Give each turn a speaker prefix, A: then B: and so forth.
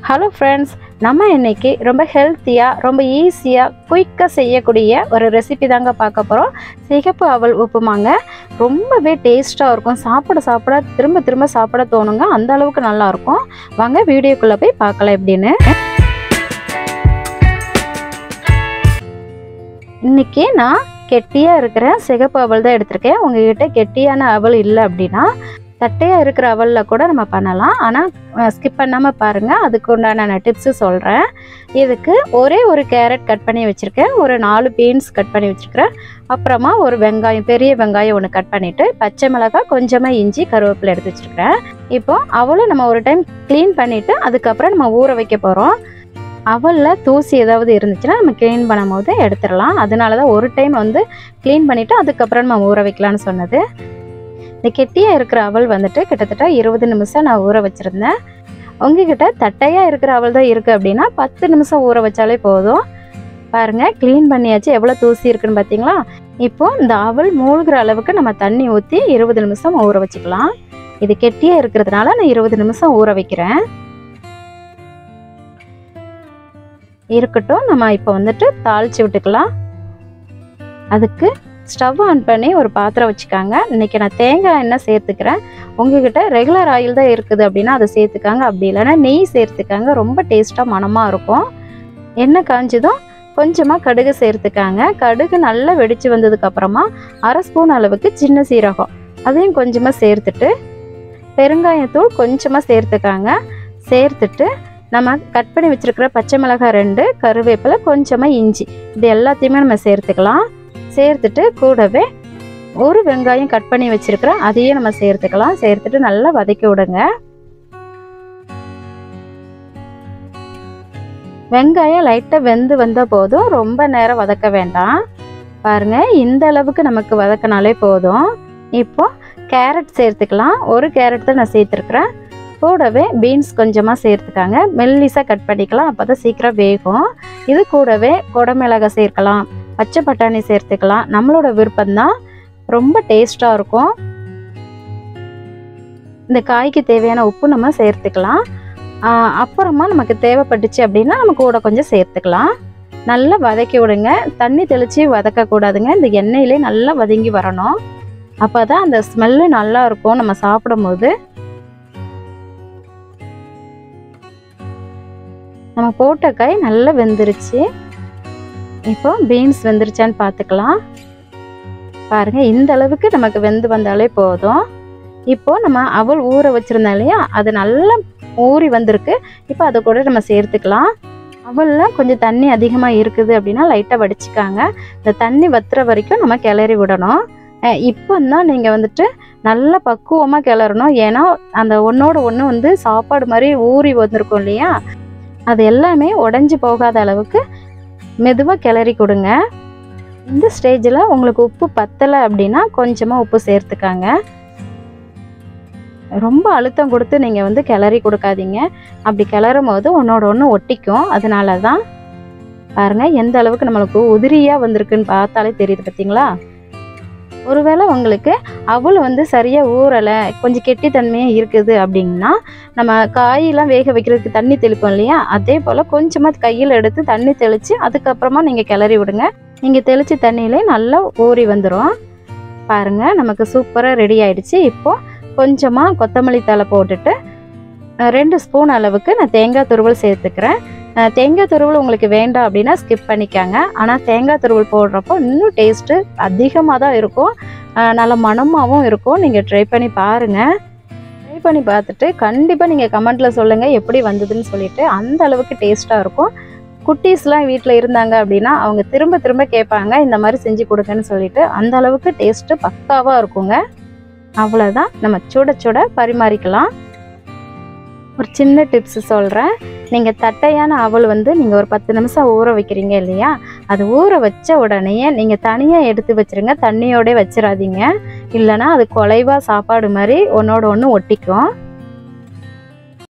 A: hello friends நம்ம இன்னைக்கு ரொம்ப ஹெல்த்தியாக ரொம்ப ஈஸியாக குயிக்காக செய்யக்கூடிய ஒரு ரெசிபி தாங்க பார்க்க போகிறோம் சிகப்பு அவல் உப்புமாங்க ரொம்பவே டேஸ்ட்டாக இருக்கும் சாப்பிட சாப்பிட திரும்ப திரும்ப சாப்பிட தோணுங்க அந்த அளவுக்கு நல்லா இருக்கும் வாங்க வீடியோக்குள்ளே போய் பார்க்கலாம் எப்படின்னு இன்னைக்கு நான் கெட்டியாக இருக்கிற சிகப்பு அவல் தான் எடுத்திருக்கேன் உங்ககிட்ட கெட்டியான அவல் இல்லை அப்படின்னா தட்டையாக இருக்கிற அவலில் கூட நம்ம பண்ணலாம் ஆனால் ஸ்கிப் பண்ணாமல் பாருங்கள் அதுக்கு உண்டான நான் டிப்ஸு சொல்கிறேன் இதுக்கு ஒரே ஒரு கேரட் கட் பண்ணி வச்சுருக்கேன் ஒரு நாலு பீன்ஸ் கட் பண்ணி வச்சுருக்கிறேன் அப்புறமா ஒரு வெங்காயம் பெரிய வெங்காயம் ஒன்று கட் பண்ணிவிட்டு பச்சை மிளகாய் கொஞ்சமாக இஞ்சி கருவேப்பிலை எடுத்து வச்சுருக்கிறேன் இப்போ அவளும் நம்ம ஒரு டைம் க்ளீன் பண்ணிவிட்டு அதுக்கப்புறம் நம்ம ஊற வைக்க போகிறோம் அவலில் தூசி ஏதாவது இருந்துச்சுன்னா நம்ம க்ளீன் பண்ணும்போது எடுத்துடலாம் அதனால தான் ஒரு டைம் வந்து க்ளீன் பண்ணிவிட்டு அதுக்கப்புறம் நம்ம ஊற வைக்கலான்னு சொன்னது இந்த கெட்டியாக இருக்கிற அவல் வந்துட்டு கிட்டத்தட்ட இருபது நிமிஷம் நான் ஊற வச்சுருந்தேன் உங்ககிட்ட தட்டையாக இருக்கிற அவல் தான் இருக்குது அப்படின்னா பத்து நிமிஷம் ஊற வச்சாலே போதும் பாருங்கள் க்ளீன் பண்ணியாச்சு எவ்வளோ தூசி இருக்குன்னு பார்த்தீங்களா இப்போது இந்த அவல் மூழ்கிற அளவுக்கு நம்ம தண்ணி ஊற்றி இருபது நிமிஷம் ஊற வச்சுக்கலாம் இது கெட்டியாக இருக்கிறதுனால நான் இருபது நிமிஷம் ஊற வைக்கிறேன் இருக்கட்டும் நம்ம இப்போ வந்துட்டு தாளித்து விட்டுக்கலாம் அதுக்கு ஸ்டவ் ஆன் பண்ணி ஒரு பாத்திரம் வச்சுக்காங்க இன்றைக்கி நான் தேங்காய் எண்ணெய் சேர்த்துக்கிறேன் உங்ககிட்ட ரெகுலர் ஆயில் தான் இருக்குது அப்படின்னா அதை சேர்த்துக்காங்க அப்படி இல்லைன்னா நெய் சேர்த்துக்காங்க ரொம்ப டேஸ்ட்டாக மணமாக இருக்கும் எண்ணெய் காஞ்சதும் கொஞ்சமாக கடுகு சேர்த்துக்காங்க கடுகு நல்லா வெடித்து வந்ததுக்கப்புறமா அரை ஸ்பூன் அளவுக்கு சின்ன சீரகம் அதையும் கொஞ்சமாக சேர்த்துட்டு பெருங்காயத்தூள் கொஞ்சமாக சேர்த்துக்காங்க சேர்த்துட்டு நம்ம கட் பண்ணி வச்சுருக்கிற பச்சை மிளகாய் ரெண்டு கருவேப்பிலை கொஞ்சமாக இஞ்சி இது எல்லாத்தையுமே நம்ம சேர்த்துக்கலாம் சேர்த்துட்டு கூடவே ஒரு வெங்காயம் கட் பண்ணி வச்சுருக்கிறேன் அதையும் நம்ம சேர்த்துக்கலாம் சேர்த்துட்டு நல்லா வதக்கி விடுங்க வெங்காயம் லைட்டாக வெந்து வந்த போதும் ரொம்ப நேரம் வதக்க வேண்டாம் பாருங்க இந்த அளவுக்கு நமக்கு வதக்கினாலே போதும் இப்போ கேரட் சேர்த்துக்கலாம் ஒரு கேரட் தான் நான் சேர்த்துருக்குறேன் கூடவே பீன்ஸ் கொஞ்சமாக சேர்த்துக்காங்க மெல்லிஸாக கட் பண்ணிக்கலாம் அப்போ தான் சீக்கிரம் வேகும் இது கூடவே குடமிளகாய் சேர்க்கலாம் பச்சை பட்டாணி சேர்த்துக்கலாம் நம்மளோட விருப்பம்தான் ரொம்ப டேஸ்ட்டாக இருக்கும் இந்த காய்க்கு தேவையான உப்பு நம்ம சேர்த்துக்கலாம் அப்புறமா நமக்கு தேவைப்பட்டுச்சு அப்படின்னா நம்ம கூட கொஞ்சம் சேர்த்துக்கலாம் நல்லா வதக்கி விடுங்க தண்ணி தெளித்து வதக்கக்கூடாதுங்க இந்த எண்ணெயிலே நல்லா வதங்கி வரணும் அப்போ தான் அந்த ஸ்மெல்லு நல்லா இருக்கும் நம்ம சாப்பிடும்போது நம்ம போட்ட காய் நல்லா வெந்துருச்சு இப்போ பீன்ஸ் வெந்துருச்சான்னு பார்த்துக்கலாம் பாருங்க இந்த அளவுக்கு நமக்கு வெந்து வந்தாலே போதும் இப்போ நம்ம அவல் ஊற வச்சிருந்தோம் இல்லையா அது நல்லா ஊறி வந்திருக்கு இப்போ அதை கூட நம்ம சேர்த்துக்கலாம் அவலில் கொஞ்சம் தண்ணி அதிகமாக இருக்குது அப்படின்னா லைட்டாக வடிச்சுக்காங்க இந்த தண்ணி வத்துற வரைக்கும் நம்ம கிளறி விடணும் இப்போ தான் நீங்கள் வந்துட்டு நல்லா பக்குவமாக கிளறணும் ஏன்னா அந்த ஒன்றோட ஒன்று வந்து சாப்பாடு மாதிரி ஊறி வந்திருக்கும் இல்லையா அது எல்லாமே உடஞ்சி போகாத அளவுக்கு மெதுவாக கிளறி கொடுங்க இந்த ஸ்டேஜில் உங்களுக்கு உப்பு பத்தலை அப்படின்னா கொஞ்சமாக உப்பு சேர்த்துக்காங்க ரொம்ப அழுத்தம் கொடுத்து நீங்கள் வந்து கிளறி கொடுக்காதீங்க அப்படி கிளறும் போது ஒன்றோட ஒன்று ஒட்டிக்கும் அதனால தான் பாருங்கள் எந்த அளவுக்கு நம்மளுக்கு உதிரியாக வந்திருக்குன்னு பார்த்தாலே தெரியுது பார்த்தீங்களா ஒருவேளை உங்களுக்கு அவள் வந்து சரியாக ஊறலை கொஞ்சம் கெட்டித்தன்மையாக இருக்குது அப்படின்னா நம்ம காயெல்லாம் வேக வைக்கிறதுக்கு தண்ணி தெளிப்போம் இல்லையா அதே போல் கொஞ்சமாக கையில் எடுத்து தண்ணி தெளித்து அதுக்கப்புறமா நீங்கள் கிளறி விடுங்க நீங்கள் தெளித்த தண்ணியிலே நல்லா ஊறி வந்துடும் பாருங்கள் நமக்கு சூப்பராக ரெடி ஆயிடுச்சு இப்போது கொஞ்சமாக கொத்தமல்லி தலை போட்டுட்டு ரெண்டு ஸ்பூன் அளவுக்கு நான் தேங்காய் துருவல் சேர்த்துக்கிறேன் தேங்காய் துருவல் உங்களுக்கு வேண்டாம் அப்படின்னா ஸ்கிப் பண்ணிக்காங்க ஆனால் தேங்காய் துருவல் போடுறப்போ இன்னும் டேஸ்ட்டு அதிகமாக தான் இருக்கும் நல்ல மணமாகவும் இருக்கும் நீங்கள் ட்ரை பண்ணி பாருங்கள் ட்ரை பண்ணி பார்த்துட்டு கண்டிப்பாக நீங்கள் கமெண்ட்டில் சொல்லுங்கள் எப்படி வந்ததுன்னு சொல்லிட்டு அந்த அளவுக்கு டேஸ்ட்டாக இருக்கும் குட்டீஸ்லாம் வீட்டில் இருந்தாங்க அப்படின்னா அவங்க திரும்ப திரும்ப கேட்பாங்க இந்த மாதிரி செஞ்சு கொடுங்கன்னு சொல்லிட்டு அந்த அளவுக்கு டேஸ்ட்டு பக்காவாக இருக்குங்க அவ்வளோதான் நம்ம சுட சுட பரிமாறிக்கலாம் ஒரு சின்ன டிப்ஸ் சொல்கிறேன் நீங்கள் தட்டையான அவல் வந்து நீங்கள் ஒரு பத்து நிமிஷம் ஊற வைக்கிறீங்க இல்லையா அது ஊற வச்ச உடனே நீங்கள் தனியாக எடுத்து வச்சுருங்க தண்ணியோடய வச்சிடாதீங்க இல்லைனா அது குலைவாக சாப்பாடு மாதிரி ஒன்றோட ஒன்று ஒட்டிக்கும்